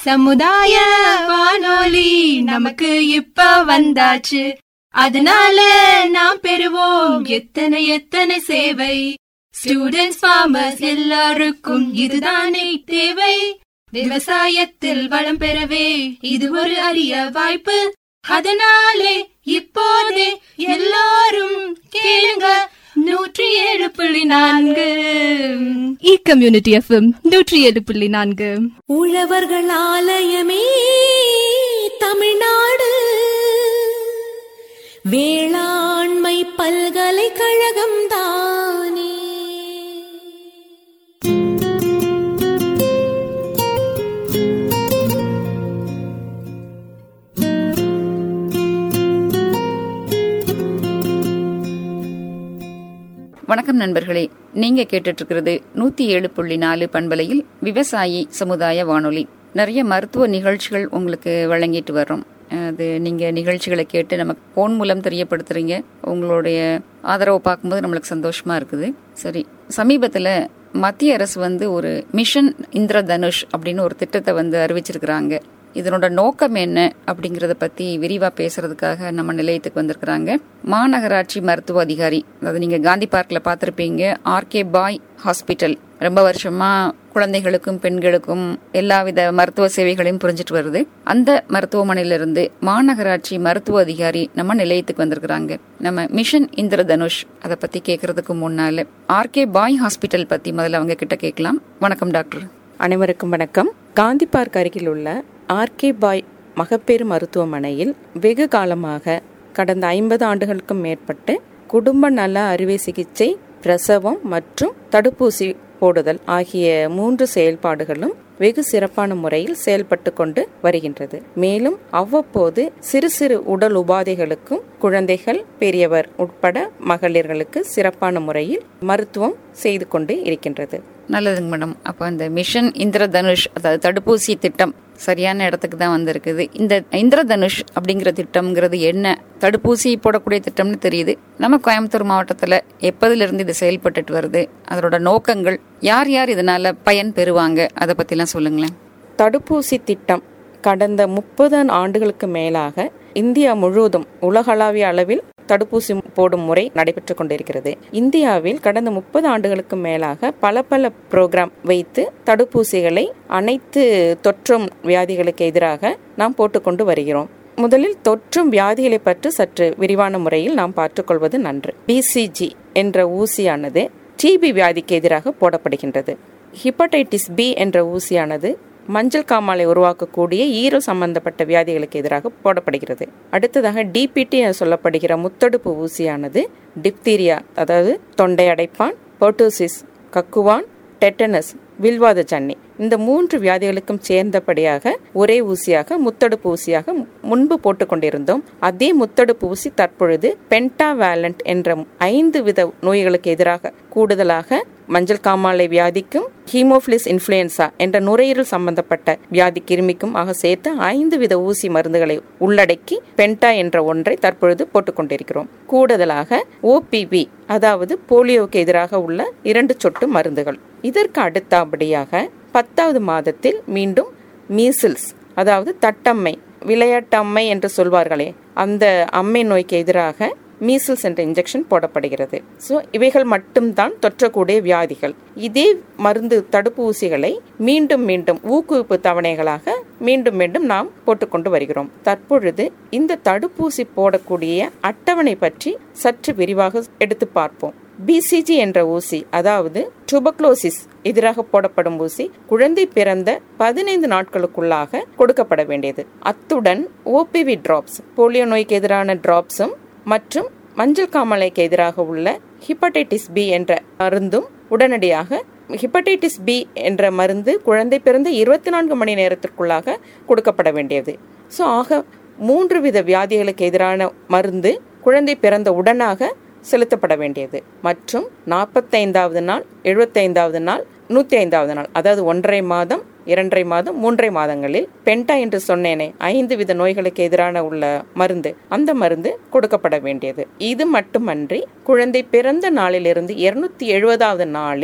சமுதாய வானொலி நமக்கு இப்ப வந்தாச்சு அதனால நாம் பெறுவோம் எத்தனை எத்தனை சேவை ஸ்டூடெண்ட்ஸ் ஃபார்மர்ஸ் எல்லாருக்கும் இதுதானே தேவை விவசாயத்தில் வளம் பெறவே இது ஒரு அரிய வாய்ப்பு அதனாலே இப்போதே எல்லாரும் கேளுங்க நூற்றி ஏழு புள்ளி நான்கு இ கம்யூனிட்டி எஃப்எம் நூற்றி ஏழு புள்ளி நான்கு உழவர்கள் ஆலயமே தமிழ்நாடு வேளாண்மை பல்கலைக்கழகம் தானே வணக்கம் நண்பர்களே நீங்க கேட்டுட்டு இருக்கிறது நூத்தி ஏழு புள்ளி நாலு பண்பலையில் விவசாயி சமுதாய வானொலி நிறைய மருத்துவ நிகழ்ச்சிகள் உங்களுக்கு வழங்கிட்டு வர்றோம் அது நீங்க நிகழ்ச்சிகளை கேட்டு நமக்கு போன் மூலம் தெரியப்படுத்துறீங்க உங்களுடைய ஆதரவை பார்க்கும்போது நம்மளுக்கு சந்தோஷமா இருக்குது சரி சமீபத்துல மத்திய அரசு வந்து ஒரு மிஷன் இந்திரதனுஷ் அப்படின்னு ஒரு திட்டத்தை வந்து அறிவிச்சிருக்கிறாங்க இதனோட நோக்கம் என்ன அப்படிங்கறத பத்தி விரிவா பேசுறதுக்காக நம்ம நிலையத்துக்கு வந்திருக்கிறாங்க மாநகராட்சி மருத்துவ அதிகாரி அதாவது நீங்க காந்தி பார்க்ல பார்த்திருப்பீங்க ஆர்கே பாய் ஹாஸ்பிட்டல் ரொம்ப வருஷமா குழந்தைகளுக்கும் பெண்களுக்கும் எல்லாவித மருத்துவ சேவைகளையும் புரிஞ்சிட்டு வருது அந்த மருத்துவமனையிலிருந்து மாநகராட்சி மருத்துவ அதிகாரி நம்ம நிலையத்துக்கு வந்திருக்கிறாங்க நம்ம மிஷன் இந்திரதனுஷ் அதை பத்தி கேட்கறதுக்கு முன்னால ஆர்கே பாய் ஹாஸ்பிட்டல் பத்தி முதல்ல அவங்க கிட்ட கேட்கலாம் வணக்கம் டாக்டர் அனைவருக்கும் வணக்கம் காந்தி பார்க் அருகில் உள்ள ஆர்கே பாய் மகப்பேறு மருத்துவமனையில் வெகு காலமாக கடந்த ஐம்பது ஆண்டுகளுக்கும் மேற்பட்டு குடும்ப நல அறுவை சிகிச்சை பிரசவம் மற்றும் தடுப்பூசி போடுதல் ஆகிய மூன்று செயல்பாடுகளும் வெகு சிறப்பான முறையில் செயல்பட்டு கொண்டு வருகின்றது மேலும் அவ்வப்போது சிறு சிறு உடல் உபாதைகளுக்கும் குழந்தைகள் பெரியவர் உட்பட மகளிர்களுக்கு சிறப்பான முறையில் மருத்துவம் செய்து கொண்டு இருக்கின்றது நல்லதுங்க மேடம் அப்போ இந்த மிஷன் இந்திரதனுஷ் அதாவது தடுப்பூசி திட்டம் சரியான இடத்துக்கு தான் வந்திருக்குது இந்த இந்திரதனுஷ் அப்படிங்கிற திட்டம்ங்கிறது என்ன தடுப்பூசி போடக்கூடிய திட்டம்னு தெரியுது நம்ம கோயம்புத்தூர் மாவட்டத்தில் எப்போதிலிருந்து இது செயல்பட்டுட்டு வருது அதோட நோக்கங்கள் யார் யார் இதனால பயன் பெறுவாங்க அதை பற்றிலாம் சொல்லுங்களேன் தடுப்பூசி திட்டம் கடந்த முப்பது ஆண்டுகளுக்கு மேலாக இந்தியா முழுவதும் உலகளாவிய அளவில் தடுப்பூசி போடும் முறை நடைபெற்று கொண்டிருக்கிறது இந்தியாவில் கடந்த முப்பது ஆண்டுகளுக்கு மேலாக பல பல ப்ரோக்ராம் வைத்து தடுப்பூசிகளை அனைத்து தொற்றும் வியாதிகளுக்கு எதிராக நாம் போட்டுக்கொண்டு வருகிறோம் முதலில் தொற்றும் வியாதிகளை பற்றி சற்று விரிவான முறையில் நாம் பார்த்துக்கொள்வது நன்று பிசிஜி என்ற ஊசியானது டிபி வியாதிக்கு எதிராக போடப்படுகின்றது ஹிப்படைட்டிஸ் பி என்ற ஊசியானது மஞ்சள் காமாலை உருவாக்கக்கூடிய ஈரல் சம்பந்தப்பட்ட வியாதிகளுக்கு எதிராக போடப்படுகிறது அடுத்ததாக டிபிடி என சொல்லப்படுகிற முத்தடுப்பு ஊசியானது டிப்தீரியா அதாவது தொண்டை அடைப்பான் பர்டோசிஸ் கக்குவான் டெட்டனஸ் வில்வாத சன்னி இந்த மூன்று வியாதிகளுக்கும் சேர்ந்தபடியாக ஒரே ஊசியாக முத்தடுப்பு ஊசியாக முன்பு போட்டுக்கொண்டிருந்தோம் அதே முத்தடுப்பு ஊசி தற்பொழுது பென்டாவேலண்ட் என்ற ஐந்து வித நோய்களுக்கு எதிராக கூடுதலாக மஞ்சள் காமாலை வியாதிக்கும் ஹீமோஃபிலிஸ் இன்ஃபுளுன்சா என்ற நுரையீரல் சம்பந்தப்பட்ட வியாதி கிருமிக்கும் ஆக சேர்த்து ஐந்து வித ஊசி மருந்துகளை உள்ளடக்கி பென்டா என்ற ஒன்றை தற்பொழுது போட்டுக்கொண்டிருக்கிறோம் கூடுதலாக ஓபிவி அதாவது போலியோவுக்கு எதிராக உள்ள இரண்டு சொட்டு மருந்துகள் இதற்கு அடுத்தபடியாக பத்தாவது மாதத்தில் மீண்டும் மீசில்ஸ் அதாவது தட்டம்மை விளையாட்டு அம்மை என்று சொல்வார்களே அந்த அம்மை நோய்க்கு எதிராக மீசில்ஸ் என்ற இன்ஜெக்ஷன் போடப்படுகிறது ஸோ இவைகள் மட்டும்தான் தொற்றக்கூடிய வியாதிகள் இதே மருந்து தடுப்பூசிகளை மீண்டும் மீண்டும் ஊக்குவிப்பு தவணைகளாக மீண்டும் மீண்டும் நாம் போட்டுக்கொண்டு வருகிறோம் தற்பொழுது இந்த தடுப்பூசி போடக்கூடிய அட்டவணை பற்றி சற்று விரிவாக எடுத்து பார்ப்போம் பிசிஜி என்ற ஊசி அதாவது டுபக்லோசிஸ் எதிராக போடப்படும் ஊசி குழந்தை பிறந்த பதினைந்து நாட்களுக்குள்ளாக கொடுக்கப்பட வேண்டியது அத்துடன் ஓபிவி டிராப்ஸ் போலியோ நோய்க்கு எதிரான டிராப்ஸும் மற்றும் மஞ்சள் காமாலைக்கு எதிராக உள்ள ஹிப்படைட்டிஸ் பி என்ற மருந்தும் உடனடியாக ஹிப்படைட்டிஸ் பி என்ற மருந்து குழந்தை பிறந்த இருபத்தி நான்கு மணி நேரத்திற்குள்ளாக கொடுக்கப்பட வேண்டியது ஸோ ஆக மூன்று வித வியாதிகளுக்கு எதிரான மருந்து குழந்தை பிறந்த உடனாக செலுத்தப்பட வேண்டியது மற்றும் நாற்பத்தைந்தாவது நாள் எழுபத்தைந்தாவது நாள் நூற்றி ஐந்தாவது நாள் அதாவது ஒன்றரை மாதம் இரண்டரை மாதம் மூன்றரை மாதங்களில் பென்டா என்று சொன்னேனே ஐந்து வித நோய்களுக்கு எதிரான உள்ள மருந்து அந்த மருந்து கொடுக்கப்பட வேண்டியது இது மட்டுமன்றி குழந்தை பிறந்த நாளிலிருந்து இருநூத்தி எழுபதாவது நாளில்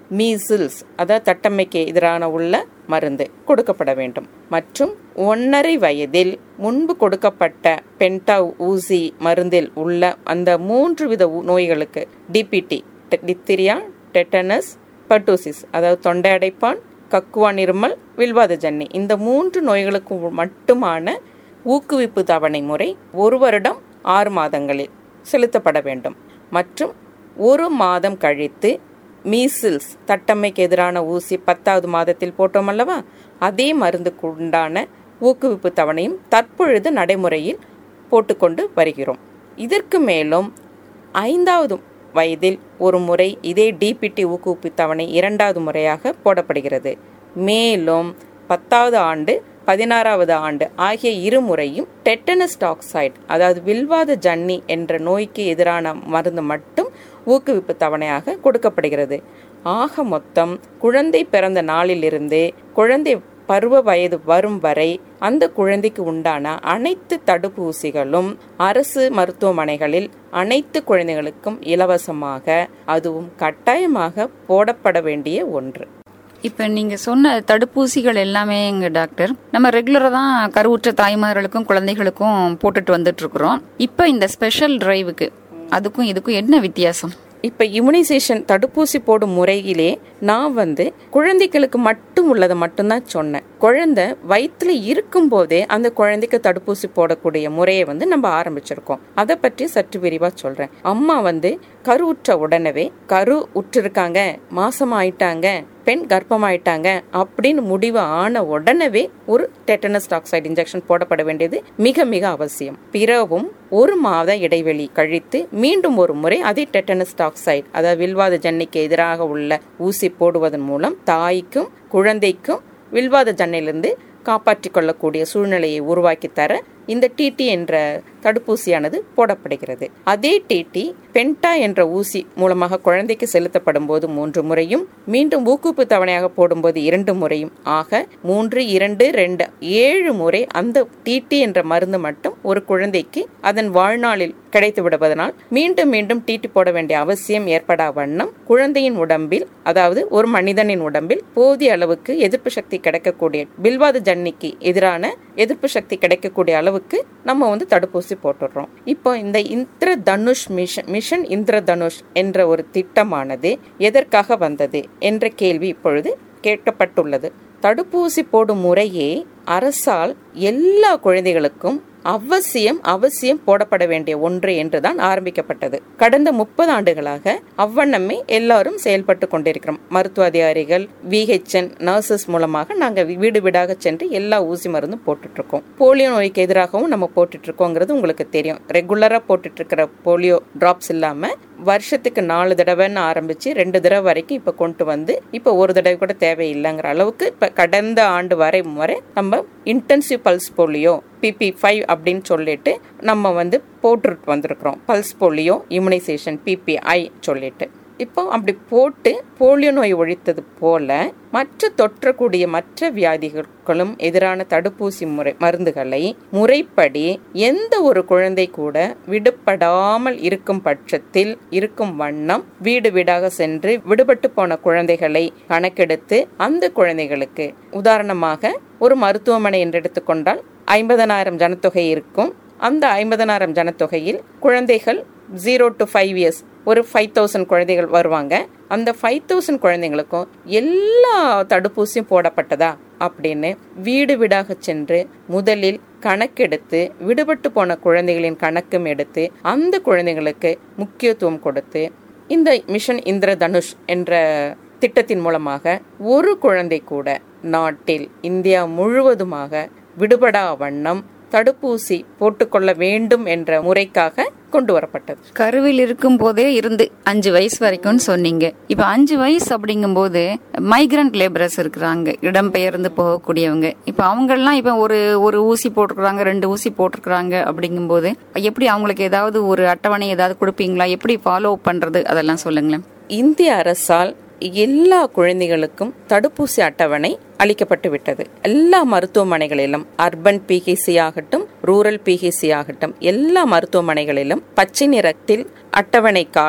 மீசில்ஸ் அதாவது தட்டம்மைக்கு எதிரான உள்ள மருந்து கொடுக்கப்பட வேண்டும் மற்றும் ஒன்றரை வயதில் முன்பு கொடுக்கப்பட்ட பென்டா ஊசி மருந்தில் உள்ள அந்த மூன்று வித ஊ- நோய்களுக்கு டிபிடி டிப்திரியா டெட்டனஸ் பட்டோசிஸ் அதாவது தொண்டை அடைப்பான் கக்குவான் இருமல் வில்வாத ஜன்னி இந்த மூன்று நோய்களுக்கு மட்டுமான ஊக்குவிப்பு தவணை முறை ஒரு வருடம் ஆறு மாதங்களில் செலுத்தப்பட வேண்டும் மற்றும் ஒரு மாதம் கழித்து மீசில்ஸ் தட்டம்மைக்கு எதிரான ஊசி பத்தாவது மாதத்தில் போட்டோம் அல்லவா அதே மருந்துக்கு உண்டான ஊக்குவிப்பு தவணையும் தற்பொழுது நடைமுறையில் போட்டுக்கொண்டு வருகிறோம் இதற்கு மேலும் ஐந்தாவது வயதில் ஒரு முறை இதே டிபிடி ஊக்குவிப்பு தவணை இரண்டாவது முறையாக போடப்படுகிறது மேலும் பத்தாவது ஆண்டு பதினாறாவது ஆண்டு ஆகிய இரு முறையும் டெட்டனஸ் டாக்சைடு அதாவது வில்வாத ஜன்னி என்ற நோய்க்கு எதிரான மருந்து மட்டும் ஊக்குவிப்பு தவணையாக கொடுக்கப்படுகிறது ஆக மொத்தம் குழந்தை பிறந்த நாளிலிருந்து குழந்தை பருவ வயது வரும் வரை அந்த குழந்தைக்கு உண்டான அனைத்து தடுப்பூசிகளும் அரசு மருத்துவமனைகளில் அனைத்து குழந்தைகளுக்கும் இலவசமாக அதுவும் கட்டாயமாக போடப்பட வேண்டிய ஒன்று இப்ப நீங்க சொன்ன தடுப்பூசிகள் எல்லாமே எங்க டாக்டர் நம்ம ரெகுலரா தான் கருவுற்ற தாய்மார்களுக்கும் குழந்தைகளுக்கும் போட்டுட்டு வந்துட்டு இருக்கிறோம் இப்ப இந்த ஸ்பெஷல் டிரைவுக்கு அதுக்கும் இதுக்கும் என்ன வித்தியாசம் இப்ப இம்யூனைசேஷன் தடுப்பூசி போடும் முறையிலே நான் வந்து குழந்தைகளுக்கு மட்டும் உள்ளதை மட்டும்தான் சொன்னேன் குழந்தை வயிற்றுல இருக்கும் போதே அந்த குழந்தைக்கு தடுப்பூசி போடக்கூடிய முறையை வந்து நம்ம ஆரம்பிச்சிருக்கோம் அதை பற்றி சற்று விரிவா சொல்றேன் அம்மா வந்து கரு உற்ற உடனே கரு உற்றிருக்காங்க மாசம் ஆயிட்டாங்க பெண் கர்ப்பமாயிட்டாங்க அப்படின்னு முடிவு ஆன உடனே ஒரு டெட்டனஸ் டாக்சைடு இன்ஜெக்ஷன் போடப்பட வேண்டியது மிக மிக அவசியம் பிறவும் ஒரு மாத இடைவெளி கழித்து மீண்டும் ஒரு முறை அதே டெட்டனஸ் டாக்சைடு அதாவது வில்வாத ஜன்னிக்கு எதிராக உள்ள ஊசி போடுவதன் மூலம் தாய்க்கும் குழந்தைக்கும் வில்வாத ஜன்னிலிருந்து காப்பாற்றிக் கொள்ளக்கூடிய சூழ்நிலையை உருவாக்கி தர இந்த டிடி என்ற தடுப்பூசியானது போடப்படுகிறது அதே டிடி பென்டா என்ற ஊசி மூலமாக குழந்தைக்கு செலுத்தப்படும் போது மூன்று முறையும் மீண்டும் ஊக்குவிப்பு தவணையாக போடும்போது இரண்டு முறையும் ஆக மூன்று இரண்டு ரெண்டு ஏழு முறை அந்த டிடி என்ற மருந்து மட்டும் ஒரு குழந்தைக்கு அதன் வாழ்நாளில் கிடைத்து விடுவதனால் மீண்டும் மீண்டும் டிடி போட வேண்டிய அவசியம் ஏற்படா வண்ணம் குழந்தையின் உடம்பில் அதாவது ஒரு மனிதனின் உடம்பில் போதிய அளவுக்கு எதிர்ப்பு சக்தி கிடைக்கக்கூடிய பில்வாத ஜன்னிக்கு எதிரான எதிர்ப்பு சக்தி கிடைக்கக்கூடிய அளவுக்கு நம்ம வந்து தடுப்பூசி போட்டுடுறோம் இப்போ இந்த இந்திர தனுஷ் மிஷன் மிஷன் இந்திர தனுஷ் என்ற ஒரு திட்டமானது எதற்காக வந்தது என்ற கேள்வி இப்பொழுது கேட்கப்பட்டுள்ளது தடுப்பூசி போடும் முறையே அரசால் எல்லா குழந்தைகளுக்கும் அவசியம் அவசியம் போடப்பட வேண்டிய ஒன்று என்றுதான் ஆரம்பிக்கப்பட்டது கடந்த முப்பது ஆண்டுகளாக அவ்வண்ணமே எல்லாரும் செயல்பட்டு கொண்டிருக்கிறோம் மருத்துவ அதிகாரிகள் விஹெச்என் நர்சஸ் மூலமாக நாங்க வீடு வீடாக சென்று எல்லா ஊசி மருந்தும் போட்டுட்டு இருக்கோம் போலியோ நோய்க்கு எதிராகவும் நம்ம போட்டுட்டு இருக்கோங்கிறது உங்களுக்கு தெரியும் ரெகுலரா போட்டுட்டு இருக்கிற போலியோ டிராப்ஸ் இல்லாம வருஷத்துக்கு நாலு தடவைன்னு ஆரம்பிச்சு ரெண்டு தடவை வரைக்கும் இப்ப கொண்டு வந்து இப்ப ஒரு தடவை கூட தேவையில்லைங்கிற அளவுக்கு இப்ப கடந்த ஆண்டு வரை வரை நம்ம intensive pulse polio P P five அப்படின்னு சொல்லிட்டு நம்ம வந்து போட்டுட்டு வந்திருக்கிறோம் பல்ஸ் போலியோ இம்யூனைசேஷன் பிபிஐ சொல்லிட்டு இப்போ அப்படி போட்டு போலியோ நோய் ஒழித்தது போல மற்ற தொற்றக்கூடிய மற்ற வியாதிகளுக்கும் எதிரான தடுப்பூசி முறை மருந்துகளை முறைப்படி எந்த ஒரு குழந்தை கூட விடுபடாமல் இருக்கும் பட்சத்தில் இருக்கும் வண்ணம் வீடு வீடாக சென்று விடுபட்டு போன குழந்தைகளை கணக்கெடுத்து அந்த குழந்தைகளுக்கு உதாரணமாக ஒரு மருத்துவமனை என்று எடுத்துக்கொண்டால் ஐம்பதனாயிரம் ஜனத்தொகை இருக்கும் அந்த ஐம்பதனாயிரம் ஜனத்தொகையில் குழந்தைகள் ஜீரோ டு ஃபைவ் இயர்ஸ் ஒரு ஃபைவ் தௌசண்ட் குழந்தைகள் வருவாங்க அந்த ஃபைவ் தௌசண்ட் குழந்தைங்களுக்கும் எல்லா தடுப்பூசியும் போடப்பட்டதா அப்படின்னு வீடு வீடாக சென்று முதலில் கணக்கெடுத்து விடுபட்டு போன குழந்தைகளின் கணக்கும் எடுத்து அந்த குழந்தைங்களுக்கு முக்கியத்துவம் கொடுத்து இந்த மிஷன் இந்திர தனுஷ் என்ற திட்டத்தின் மூலமாக ஒரு குழந்தை கூட நாட்டில் இந்தியா முழுவதுமாக விடுபடா வண்ணம் தடுப்பூசி போட்டுக்கொள்ள வேண்டும் என்ற முறைக்காக கொண்டு வரப்பட்டது கருவில் இருக்கும் போதே இருந்து அஞ்சு வயசு வரைக்கும்னு சொன்னீங்க இப்ப அஞ்சு வயசு அப்படிங்கும்போது மைக்ரண்ட் லேபரர்ஸ் இருக்கிறாங்க இடம்பெயர்ந்து போகக்கூடியவங்க இப்ப அவங்கெல்லாம் இப்ப ஒரு ஒரு ஊசி போட்டிருக்கிறாங்க ரெண்டு ஊசி போட்டிருக்கிறாங்க அப்படிங்கும்போது எப்படி அவங்களுக்கு ஏதாவது ஒரு அட்டவணை ஏதாவது கொடுப்பீங்களா எப்படி ஃபாலோ பண்றது அதெல்லாம் சொல்லுங்களேன் இந்திய அரசால் எல்லா குழந்தைகளுக்கும் தடுப்பூசி அட்டவணை அளிக்கப்பட்டு விட்டது எல்லா மருத்துவமனைகளிலும் அர்பன் பிஹெசி ஆகட்டும் ரூரல் பிஹெசி ஆகட்டும் எல்லா மருத்துவமனைகளிலும் பச்சை நிறத்தில் அட்டவணை கார்டு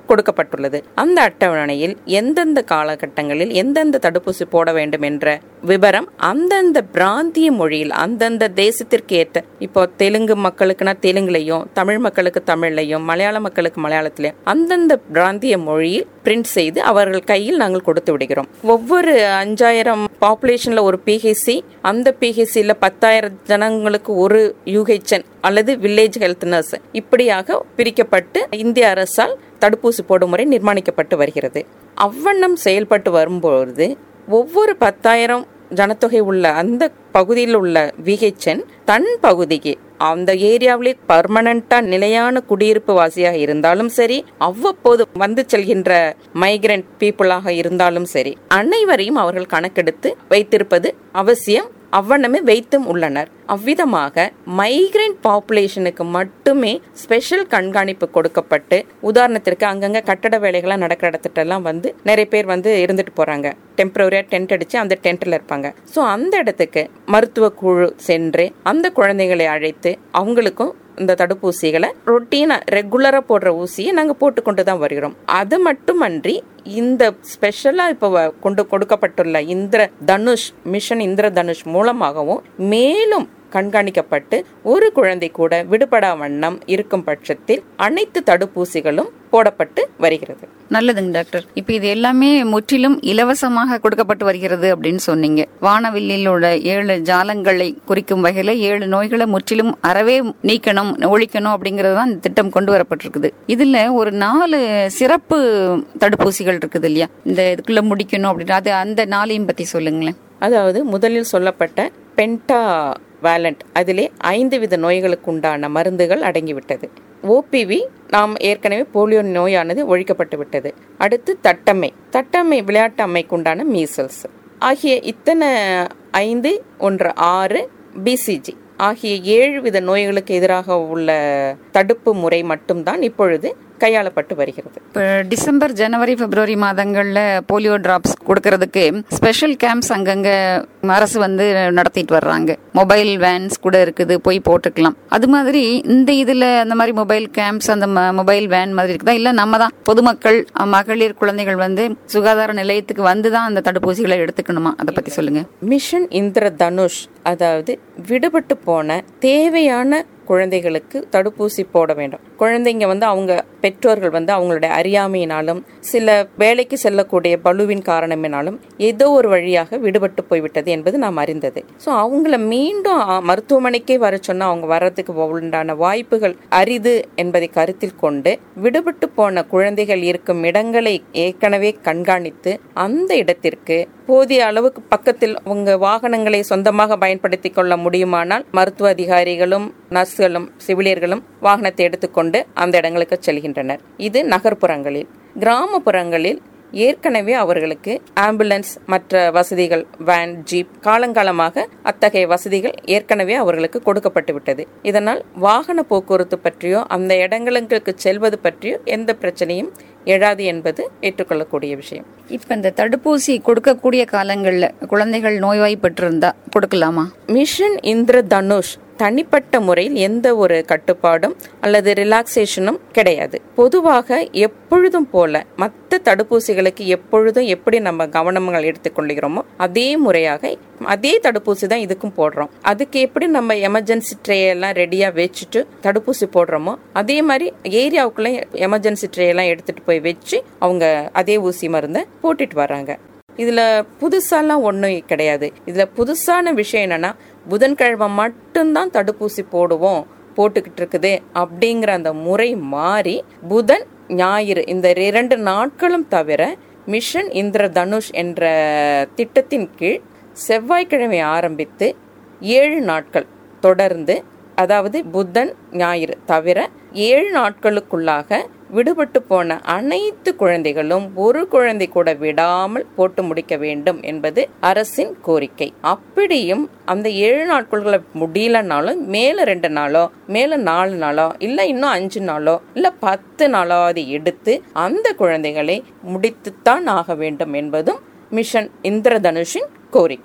கொடுக்கப்பட்டுள்ளது அந்த அட்டவணையில் எந்தெந்த காலகட்டங்களில் எந்தெந்த தடுப்பூசி போட வேண்டும் என்ற விவரம் அந்தந்த பிராந்திய மொழியில் அந்தந்த தேசத்திற்கு ஏற்ற இப்போ தெலுங்கு மக்களுக்குனா தெலுங்குலையும் தமிழ் மக்களுக்கு தமிழ்லையும் மலையாள மக்களுக்கு மலையாளத்திலையும் அந்தந்த பிராந்திய மொழியில் பிரிண்ட் செய்து அவர்கள் கையில் நாங்கள் கொடுத்து விடுகிறோம் ஒவ்வொரு அஞ்சாயிரம் பாப்புலேஷன்ல ஒரு பிஹெச்சி அந்த பிஹெச்சில பத்தாயிரம் ஜனங்களுக்கு ஒரு யூஹெச்என் அல்லது வில்லேஜ் ஹெல்த் நர்ஸ் இப்படியாக பிரிக்கப்பட்டு இந்திய அரசால் தடுப்பூசி போடும் முறை நிர்மாணிக்கப்பட்டு வருகிறது அவ்வண்ணம் செயல்பட்டு வரும்பொழுது ஒவ்வொரு பத்தாயிரம் ஜனத்தொகை உள்ள அந்த பகுதியில் உள்ள விஹெச்என் தன் பகுதிக்கு அந்த ஏரியாவிலே பர்மனண்டா நிலையான குடியிருப்பு வாசியாக இருந்தாலும் சரி அவ்வப்போது வந்து செல்கின்ற மைக்ரண்ட் பீப்புளாக இருந்தாலும் சரி அனைவரையும் அவர்கள் கணக்கெடுத்து வைத்திருப்பது அவசியம் அவ்வண்ணமே வைத்தும் உள்ளனர் அவ்விதமாக மைக்ரண்ட் பாப்புலேஷனுக்கு மட்டுமே ஸ்பெஷல் கண்காணிப்பு கொடுக்கப்பட்டு உதாரணத்திற்கு அங்கங்க கட்டட வேலைகள்லாம் நடக்கிற இடத்துட்டெல்லாம் வந்து நிறைய பேர் வந்து இருந்துட்டு போறாங்க டெம்பரரியா டென்ட் அடிச்சு அந்த டென்ட்ல இருப்பாங்க ஸோ அந்த இடத்துக்கு மருத்துவ குழு சென்று அந்த குழந்தைகளை அழைத்து அவங்களுக்கும் இந்த தடுப்பூசிகளை ரொட்டீனா ரெகுலரா போடுற ஊசியை நாங்க போட்டுக்கொண்டு தான் வருகிறோம் அது மட்டுமன்றி இந்த ஸ்பெஷலா இப்போ வ- கொண்டு கொடுக்கப்பட்டுள்ள இந்திர தனுஷ் மிஷன் இந்திர தனுஷ் மூலமாகவும் மேலும் கண்காணிக்கப்பட்டு ஒரு குழந்தை கூட விடுபடா வண்ணம் இருக்கும் பட்சத்தில் அனைத்து தடுப்பூசிகளும் போடப்பட்டு வருகிறது நல்லதுங்க டாக்டர் இப்ப இது எல்லாமே முற்றிலும் இலவசமாக கொடுக்கப்பட்டு வருகிறது அப்படின்னு சொன்னீங்க வானவில்லில் உள்ள ஏழு ஜாலங்களை குறிக்கும் வகையில ஏழு நோய்களை முற்றிலும் அறவே நீக்கணும் ஒழிக்கணும் அப்படிங்கறது தான் இந்த திட்டம் கொண்டு வரப்பட்டிருக்குது இதுல ஒரு நாலு சிறப்பு தடுப்பூசிகள் இருக்குது இல்லையா இந்த இதுக்குள்ள முடிக்கணும் அப்படின்னு அது அந்த நாளையும் பத்தி சொல்லுங்களேன் அதாவது முதலில் சொல்லப்பட்ட பென்டா வேலண்ட் அதிலே ஐந்து வித நோய்களுக்கு உண்டான மருந்துகள் அடங்கிவிட்டது ஓபிவி நாம் ஏற்கனவே போலியோ நோயானது ஒழிக்கப்பட்டு விட்டது அடுத்து தட்டம்மை தட்டம்மை விளையாட்டு அம்மைக்குண்டான மீசல்ஸ் ஆகிய இத்தனை ஐந்து ஒன்று ஆறு பிசிஜி ஆகிய ஏழு வித நோய்களுக்கு எதிராக உள்ள தடுப்பு முறை மட்டும்தான் இப்பொழுது கையாளப்பட்டு வருகிறது இப்ப டிசம்பர் ஜனவரி பிப்ரவரி மாதங்கள்ல போலியோ டிராப்ஸ் கொடுக்கறதுக்கு ஸ்பெஷல் கேம்ப்ஸ் அங்கங்க அரசு வந்து நடத்திட்டு வர்றாங்க மொபைல் வேன்ஸ் கூட இருக்குது போய் போட்டுக்கலாம் அது மாதிரி இந்த இதுல அந்த மாதிரி மொபைல் கேம்ப்ஸ் அந்த மொபைல் வேன் மாதிரி இருக்குதா இல்ல நம்ம தான் பொதுமக்கள் அஹ், மகளிர் குழந்தைகள் வந்து சுகாதார நிலையத்துக்கு வந்து தான் அந்த தடுப்பூசிகளை எடுத்துக்கணுமா அதை பத்தி சொல்லுங்க மிஷன் இந்திர தனுஷ் அதாவது விடுபட்டு போன தேவையான குழந்தைகளுக்கு தடுப்பூசி போட வேண்டும் குழந்தைங்க வந்து அவங்க பெற்றோர்கள் வந்து அவங்களுடைய அறியாமையினாலும் சில வேலைக்கு செல்லக்கூடிய பலுவின் காரணமினாலும் ஏதோ ஒரு வழியாக விடுபட்டு போய்விட்டது என்பது நாம் அறிந்தது ஸோ அவங்கள மீண்டும் அ, மருத்துவமனைக்கே வர சொன்னா அவங்க வர்றதுக்கு உண்டான வாய்ப்புகள் அரிது என்பதை கருத்தில் கொண்டு விடுபட்டு போன குழந்தைகள் இருக்கும் இடங்களை ஏற்கனவே கண்காணித்து அந்த இடத்திற்கு போதிய அளவுக்கு பக்கத்தில் உங்க வாகனங்களை சொந்தமாக பயன்படுத்திக் கொள்ள முடியுமானால் மருத்துவ அதிகாரிகளும் நர்ஸ்களும் செவிலியர்களும் வாகனத்தை எடுத்துக்கொண்டு அந்த இடங்களுக்கு செல்கின்றனர் இது நகர்ப்புறங்களில் கிராமப்புறங்களில் ஏற்கனவே அவர்களுக்கு ஆம்புலன்ஸ் மற்ற வசதிகள் வேன் ஜீப் காலங்காலமாக அத்தகைய வசதிகள் ஏற்கனவே அவர்களுக்கு கொடுக்கப்பட்டு விட்டது இதனால் வாகன போக்குவரத்து பற்றியோ அந்த இடங்களுக்கு செல்வது பற்றியோ எந்த பிரச்சனையும் எழாது என்பது ஏற்றுக்கொள்ளக்கூடிய விஷயம் இப்ப இந்த தடுப்பூசி கொடுக்கக்கூடிய காலங்கள்ல குழந்தைகள் நோய்வாய்ப்பட்டிருந்தா கொடுக்கலாமா மிஷன் இந்திர தனுஷ் தனிப்பட்ட முறையில் எந்த ஒரு கட்டுப்பாடும் அல்லது ரிலாக்ஸேஷனும் கிடையாது பொதுவாக எப்பொழுதும் போல மற்ற தடுப்பூசிகளுக்கு எப்பொழுதும் எப்படி நம்ம கவனங்கள் எடுத்துக்கொள்கிறோமோ அதே முறையாக அதே தடுப்பூசி தான் இதுக்கும் போடுறோம் அதுக்கு எப்படி நம்ம எமர்ஜென்சி ட்ரே எல்லாம் ரெடியா வச்சுட்டு தடுப்பூசி போடுறோமோ அதே மாதிரி ஏரியாவுக்குள்ள எமர்ஜென்சி ட்ரே எல்லாம் எடுத்துட்டு போய் வச்சு அவங்க அதே ஊசி மருந்தை போட்டுட்டு வர்றாங்க இதுல புதுசாலாம் ஒன்றும் கிடையாது இதுல புதுசான விஷயம் என்னன்னா புதன்கிழமை மட்டும்தான் தடுப்பூசி போடுவோம் போட்டுக்கிட்டு இருக்குது அப்படிங்கிற அந்த முறை மாறி புதன் ஞாயிறு இந்த இரண்டு நாட்களும் தவிர மிஷன் இந்திர தனுஷ் என்ற திட்டத்தின் கீழ் செவ்வாய்க்கிழமை ஆரம்பித்து ஏழு நாட்கள் தொடர்ந்து அதாவது புதன் ஞாயிறு தவிர ஏழு நாட்களுக்குள்ளாக விடுபட்டு போன அனைத்து குழந்தைகளும் ஒரு குழந்தை கூட விடாமல் போட்டு முடிக்க வேண்டும் என்பது அரசின் கோரிக்கை அப்படியும் அந்த ஏழு நாட்களுக்குள்ள முடியலனாலும் மேல ரெண்டு நாளோ மேல நாலு நாளோ இல்ல இன்னும் அஞ்சு நாளோ இல்ல பத்து நாளாவது எடுத்து அந்த குழந்தைகளை முடித்துத்தான் ஆக வேண்டும் என்பதும் மிஷன் இந்திரதனுஷின் கோரிக்கை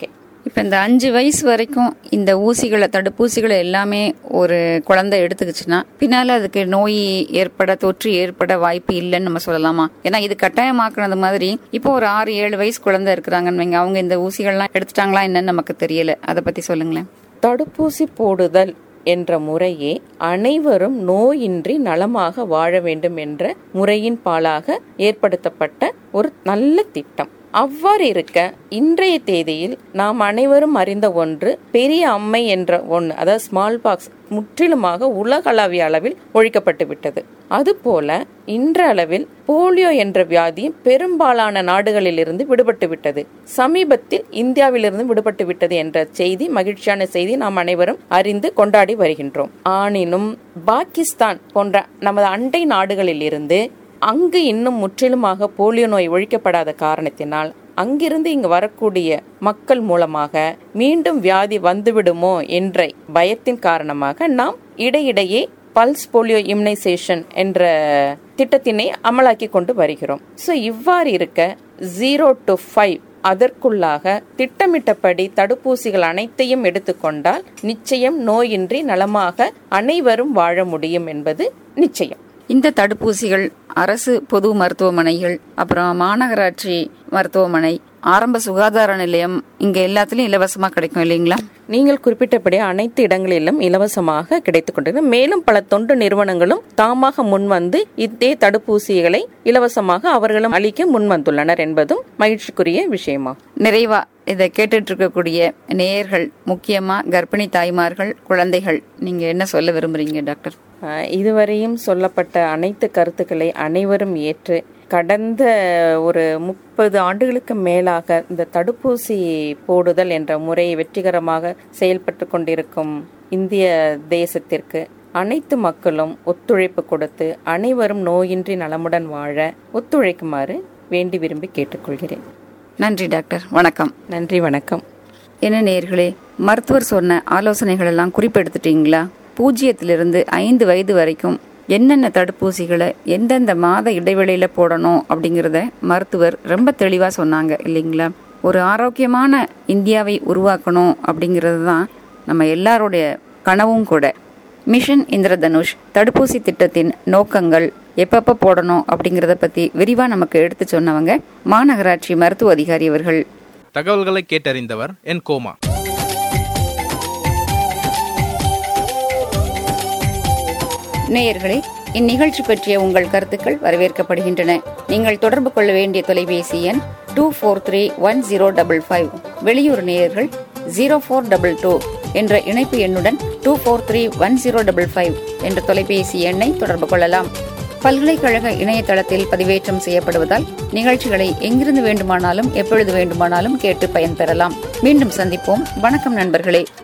இப்போ இந்த அஞ்சு வயசு வரைக்கும் இந்த ஊசிகளை தடுப்பூசிகளை எல்லாமே ஒரு குழந்தை எடுத்துக்கிச்சுன்னா பின்னால அதுக்கு நோய் ஏற்பட தொற்று ஏற்பட வாய்ப்பு இல்லைன்னு நம்ம சொல்லலாமா ஏன்னா இது கட்டாயமாக்குனது மாதிரி இப்போ ஒரு ஆறு ஏழு வயசு குழந்தை இருக்கிறாங்கன்னு வைங்க அவங்க இந்த ஊசிகள்லாம் எடுத்துட்டாங்களா என்னன்னு நமக்கு தெரியல அதை பத்தி சொல்லுங்களேன் தடுப்பூசி போடுதல் என்ற முறையே அனைவரும் நோயின்றி நலமாக வாழ வேண்டும் என்ற முறையின் பாலாக ஏற்படுத்தப்பட்ட ஒரு நல்ல திட்டம் அவ்வாறு இருக்க இன்றைய தேதியில் நாம் அனைவரும் அறிந்த ஒன்று பெரிய அம்மை என்ற ஒன்று அதாவது ஸ்மால் பாக்ஸ் முற்றிலுமாக உலகளவிய அளவில் ஒழிக்கப்பட்டு விட்டது அதுபோல இன்றளவில் போலியோ என்ற வியாதியும் பெரும்பாலான நாடுகளில் இருந்து விடுபட்டு விட்டது சமீபத்தில் இந்தியாவிலிருந்து விடுபட்டு விட்டது என்ற செய்தி மகிழ்ச்சியான செய்தி நாம் அனைவரும் அறிந்து கொண்டாடி வருகின்றோம் ஆனினும் பாகிஸ்தான் போன்ற நமது அண்டை நாடுகளில் இருந்து அங்கு இன்னும் முற்றிலுமாக போலியோ நோய் ஒழிக்கப்படாத காரணத்தினால் அங்கிருந்து இங்கு வரக்கூடிய மக்கள் மூலமாக மீண்டும் வியாதி வந்துவிடுமோ என்ற பயத்தின் காரணமாக நாம் இடையிடையே பல்ஸ் போலியோ இம்யூனைசேஷன் என்ற திட்டத்தினை அமலாக்கி கொண்டு வருகிறோம் ஸோ இவ்வாறு இருக்க ஜீரோ டு ஃபைவ் அதற்குள்ளாக திட்டமிட்டபடி தடுப்பூசிகள் அனைத்தையும் எடுத்துக்கொண்டால் நிச்சயம் நோயின்றி நலமாக அனைவரும் வாழ முடியும் என்பது நிச்சயம் இந்த தடுப்பூசிகள் அரசு பொது மருத்துவமனைகள் அப்புறம் மாநகராட்சி மருத்துவமனை ஆரம்ப சுகாதார நிலையம் இங்க எல்லாத்துலயும் இலவசமா கிடைக்கும் இல்லைங்களா நீங்கள் குறிப்பிட்டபடி அனைத்து இடங்களிலும் இலவசமாக கிடைத்துக் கொண்டிருக்கிறது மேலும் பல தொண்டு நிறுவனங்களும் தாமாக முன்வந்து இதே தடுப்பூசிகளை இலவசமாக அவர்களும் அளிக்க முன்வந்துள்ளனர் என்பதும் மகிழ்ச்சிக்குரிய விஷயமாகும் நிறைவா இதை கேட்டுட்டு இருக்கக்கூடிய நேயர்கள் முக்கியமா கர்ப்பிணி தாய்மார்கள் குழந்தைகள் நீங்க என்ன சொல்ல விரும்புறீங்க டாக்டர் ஆஹ் இதுவரையும் சொல்லப்பட்ட அனைத்து கருத்துக்களை அனைவரும் ஏற்று கடந்த ஒரு முப்பது ஆண்டுகளுக்கு மேலாக இந்த தடுப்பூசி போடுதல் என்ற முறை வெற்றிகரமாக செயல்பட்டு கொண்டிருக்கும் இந்திய தேசத்திற்கு அனைத்து மக்களும் ஒத்துழைப்பு கொடுத்து அனைவரும் நோயின்றி நலமுடன் வாழ ஒத்துழைக்குமாறு வேண்டி விரும்பி கேட்டுக்கொள்கிறேன் நன்றி டாக்டர் வணக்கம் நன்றி வணக்கம் என்ன நேயர்களே மருத்துவர் சொன்ன ஆலோசனைகள் எல்லாம் குறிப்பெடுத்துட்டீங்களா பூஜ்ஜியத்திலிருந்து ஐந்து வயது வரைக்கும் என்னென்ன தடுப்பூசிகளை எந்தெந்த மாத இடைவெளியில போடணும் அப்படிங்கிறத மருத்துவர் ரொம்ப தெளிவா சொன்னாங்க இல்லைங்களா ஒரு ஆரோக்கியமான இந்தியாவை உருவாக்கணும் அப்படிங்கிறது தான் நம்ம எல்லாருடைய கனவும் கூட மிஷன் இந்திரதனுஷ் தடுப்பூசி திட்டத்தின் நோக்கங்கள் எப்பப்ப போடணும் அப்படிங்கறத பத்தி விரிவா நமக்கு எடுத்து சொன்னவங்க மாநகராட்சி மருத்துவ அதிகாரி அவர்கள் தகவல்களை கேட்டறிந்தவர் என் கோமா நேயர்களே இந்நிகழ்ச்சி பற்றிய உங்கள் கருத்துக்கள் வரவேற்கப்படுகின்றன நீங்கள் தொடர்பு கொள்ள வேண்டிய தொலைபேசி எண் two four three one zero double five வெளியூர் நேயர்கள் ஜீரோ ஃபோர் டபுள் டூ என்ற இணைப்பு எண்ணுடன் two four three one zero double five என்ற தொலைபேசி எண்ணை தொடர்பு கொள்ளலாம் பல்கலைக்கழக இணையதளத்தில் பதிவேற்றம் செய்யப்படுவதால் நிகழ்ச்சிகளை எங்கிருந்து வேண்டுமானாலும் எப்பொழுது வேண்டுமானாலும் கேட்டு பயன்பெறலாம் மீண்டும் சந்திப்போம் வணக்கம் நண்பர்களே